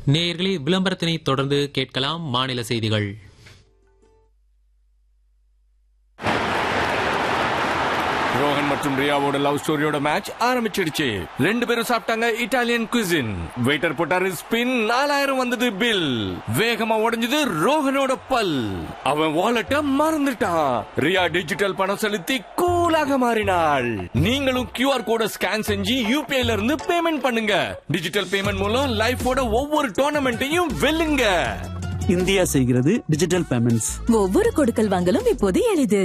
நேயர்களே விளம்பரத்தினை தொடர்ந்து கேட்கலாம் மாநில செய்திகள் ரோஹன் மற்றும் ரியாவோட லவ் ஸ்டோரியோட மேட்ச் ஆரம்பிச்சிடுச்சு ரெண்டு பேரும் சாப்பிட்டாங்க இட்டாலியன் குசின் வெயிட்டர் போட்டாரு ஸ்பின் நாலாயிரம் வந்தது பில் வேகமா உடைஞ்சது ரோஹனோட பல் அவன் வாலெட்ட மறந்துட்டான் ரியா டிஜிட்டல் பணம் செலுத்தி கூலாக மாறினாள் நீங்களும் கியூஆர் கோட ஸ்கேன் செஞ்சு யூபிஐல இருந்து பேமெண்ட் பண்ணுங்க டிஜிட்டல் பேமெண்ட் மூலம் லைஃபோட ஒவ்வொரு டோர்னமெண்ட்டையும் வெல்லுங்க இந்தியா செய்கிறது டிஜிட்டல் பேமெண்ட்ஸ் ஒவ்வொரு கொடுக்கல் வாங்கலும் இப்போது எளிது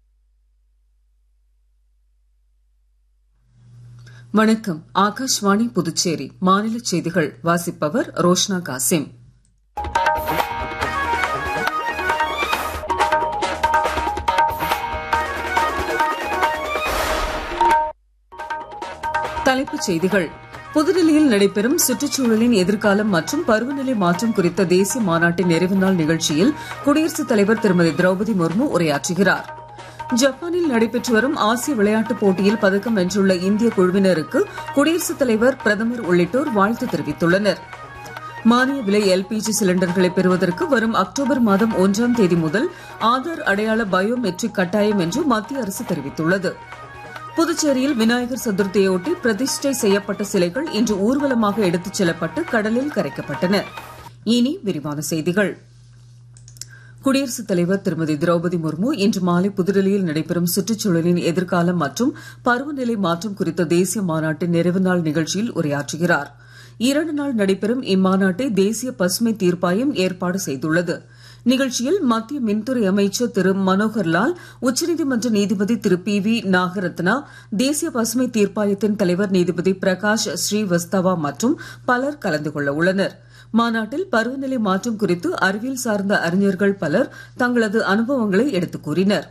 வணக்கம் ஆகாஷ்வாணி புதுச்சேரி மாநில செய்திகள் வாசிப்பவர் ரோஷ்னா காசிம் தலைப்புச் செய்திகள் புதுடெல்லியில் நடைபெறும் சுற்றுச்சூழலின் எதிர்காலம் மற்றும் பருவநிலை மாற்றம் குறித்த தேசிய மாநாட்டின் நிறைவு நாள் நிகழ்ச்சியில் குடியரசுத் தலைவர் திருமதி திரௌபதி முர்மு உரையாற்றுகிறார் ஜப்பானில் நடைபெற்று வரும் ஆசிய விளையாட்டுப் போட்டியில் பதக்கம் வென்றுள்ள இந்திய குழுவினருக்கு குடியரசுத் தலைவர் பிரதமர் உள்ளிட்டோர் வாழ்த்து தெரிவித்துள்ளனர் மானிய விலை எல்பிஜி சிலிண்டர்களை பெறுவதற்கு வரும் அக்டோபர் மாதம் ஒன்றாம் தேதி முதல் ஆதார் அடையாள பயோமெட்ரிக் கட்டாயம் என்று மத்திய அரசு தெரிவித்துள்ளது புதுச்சேரியில் விநாயகர் சதுர்த்தியொட்டி பிரதிஷ்டை செய்யப்பட்ட சிலைகள் இன்று ஊர்வலமாக எடுத்துச் செல்லப்பட்டு கடலில் கரைக்கப்பட்டன இனி விரிவான செய்திகள் குடியரசுத் தலைவர் திருமதி திரௌபதி முர்மு இன்று மாலை புதுடெல்லியில் நடைபெறும் சுற்றுச்சூழலின் எதிர்காலம் மற்றும் பருவநிலை மாற்றம் குறித்த தேசிய மாநாட்டின் நிறைவு நாள் நிகழ்ச்சியில் உரையாற்றுகிறார் இரண்டு நாள் நடைபெறும் இம்மாநாட்டை தேசிய பசுமை தீர்ப்பாயம் ஏற்பாடு செய்துள்ளது நிகழ்ச்சியில் மத்திய மின்துறை அமைச்சர் திரு மனோகர்லால் உச்சநீதிமன்ற நீதிபதி திரு பி வி நாகரத்னா தேசிய பசுமை தீர்ப்பாயத்தின் தலைவர் நீதிபதி பிரகாஷ் ஸ்ரீவஸ்தவா மற்றும் பலர் கலந்து கொள்ள உள்ளனர் மாநாட்டில் பருவநிலை மாற்றம் குறித்து அறிவியல் சார்ந்த அறிஞர்கள் பலர் தங்களது அனுபவங்களை எடுத்துக் கூறினர்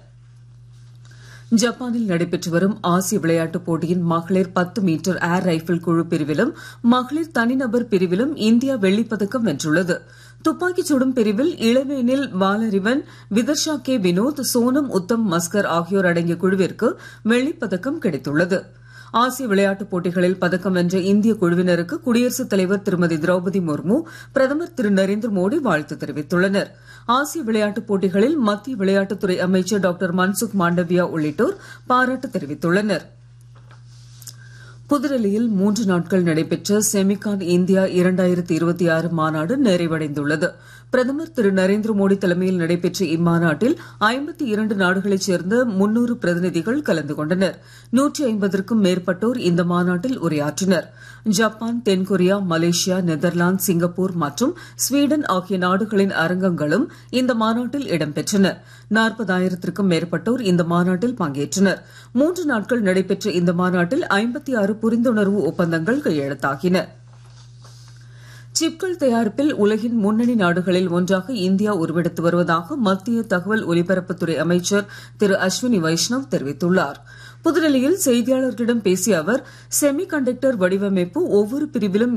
ஜப்பானில் நடைபெற்று வரும் ஆசிய விளையாட்டுப் போட்டியின் மகளிர் பத்து மீட்டர் ஏர் ரைபிள் குழு பிரிவிலும் மகளிர் தனிநபர் பிரிவிலும் இந்தியா வெள்ளிப்பதக்கம் வென்றுள்ளது துப்பாக்கிச் சுடும் பிரிவில் இளவேனில் பாலறிவன் விதர்ஷா கே வினோத் சோனம் உத்தம் மஸ்கர் ஆகியோர் அடங்கிய குழுவிற்கு வெள்ளிப்பதக்கம் கிடைத்துள்ளது ஆசிய விளையாட்டுப் போட்டிகளில் பதக்கம் வென்ற இந்திய குழுவினருக்கு குடியரசுத் தலைவர் திருமதி திரௌபதி முர்மு பிரதமர் திரு நரேந்திர மோடி வாழ்த்து தெரிவித்துள்ளனர் ஆசிய விளையாட்டுப் போட்டிகளில் மத்திய விளையாட்டுத்துறை அமைச்சர் டாக்டர் மன்சுக் மாண்டவியா உள்ளிட்டோர் பாராட்டு தெரிவித்துள்ளனர் புதுடெல்லியில் மூன்று நாட்கள் நடைபெற்ற செமிகான் இந்தியா இரண்டாயிரத்தி இருபத்தி ஆறு மாநாடு நிறைவடைந்துள்ளது பிரதமர் திரு நரேந்திர மோடி தலைமையில் நடைபெற்ற இம்மாநாட்டில் ஐம்பத்தி இரண்டு நாடுகளைச் சேர்ந்த முன்னூறு பிரதிநிதிகள் கலந்து கொண்டனர் நூற்றி ஐம்பதற்கும் மேற்பட்டோர் இந்த மாநாட்டில் உரையாற்றினர் ஜப்பான் தென்கொரியா மலேசியா நெதர்லாந்து சிங்கப்பூர் மற்றும் ஸ்வீடன் ஆகிய நாடுகளின் அரங்கங்களும் இந்த மாநாட்டில் இடம்பெற்றன நாற்பதாயிரத்திற்கும் மேற்பட்டோர் இந்த மாநாட்டில் பங்கேற்றனர் மூன்று நாட்கள் நடைபெற்ற இந்த மாநாட்டில் ஐம்பத்தி ஆறு புரிந்துணர்வு ஒப்பந்தங்கள் கையெழுத்தாகின சிப்கள் தயாரிப்பில் உலகின் முன்னணி நாடுகளில் ஒன்றாக இந்தியா உருவெடுத்து வருவதாக மத்திய தகவல் ஒலிபரப்புத்துறை அமைச்சர் திரு அஸ்வினி வைஷ்ணவ் தெரிவித்துள்ளார் புதுடெல்லியில் செய்தியாளர்களிடம் பேசிய அவர் செமி கண்டக்டர் வடிவமைப்பு ஒவ்வொரு பிரிவிலும்